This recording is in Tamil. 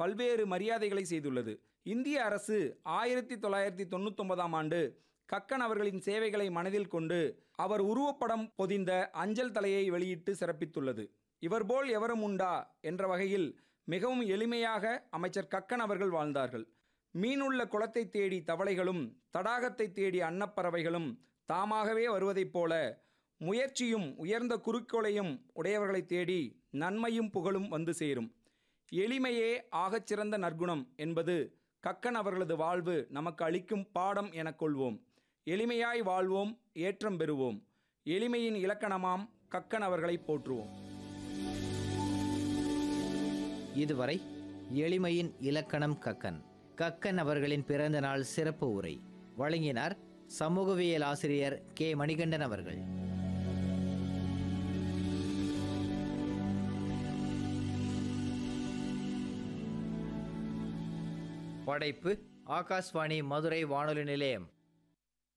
பல்வேறு மரியாதைகளை செய்துள்ளது இந்திய அரசு ஆயிரத்தி தொள்ளாயிரத்தி தொண்ணூத்தொன்பதாம் ஆண்டு கக்கன் அவர்களின் சேவைகளை மனதில் கொண்டு அவர் உருவப்படம் பொதிந்த அஞ்சல் தலையை வெளியிட்டு சிறப்பித்துள்ளது இவர்போல் எவரும் உண்டா என்ற வகையில் மிகவும் எளிமையாக அமைச்சர் கக்கன் அவர்கள் வாழ்ந்தார்கள் மீனுள்ள குளத்தை தேடி தவளைகளும் தடாகத்தை தேடி அன்னப்பறவைகளும் தாமாகவே வருவதைப் போல முயற்சியும் உயர்ந்த குறிக்கோளையும் உடையவர்களை தேடி நன்மையும் புகழும் வந்து சேரும் எளிமையே ஆகச்சிறந்த நற்குணம் என்பது கக்கன் அவர்களது வாழ்வு நமக்கு அளிக்கும் பாடம் எனக் கொள்வோம் எளிமையாய் வாழ்வோம் ஏற்றம் பெறுவோம் எளிமையின் இலக்கணமாம் கக்கன் அவர்களை போற்றுவோம் இதுவரை எளிமையின் இலக்கணம் கக்கன் கக்கன் அவர்களின் பிறந்த நாள் சிறப்பு உரை வழங்கினார் சமூகவியல் ஆசிரியர் கே மணிகண்டன் அவர்கள் படைப்பு ஆகாஷ்வாணி மதுரை வானொலி நிலையம்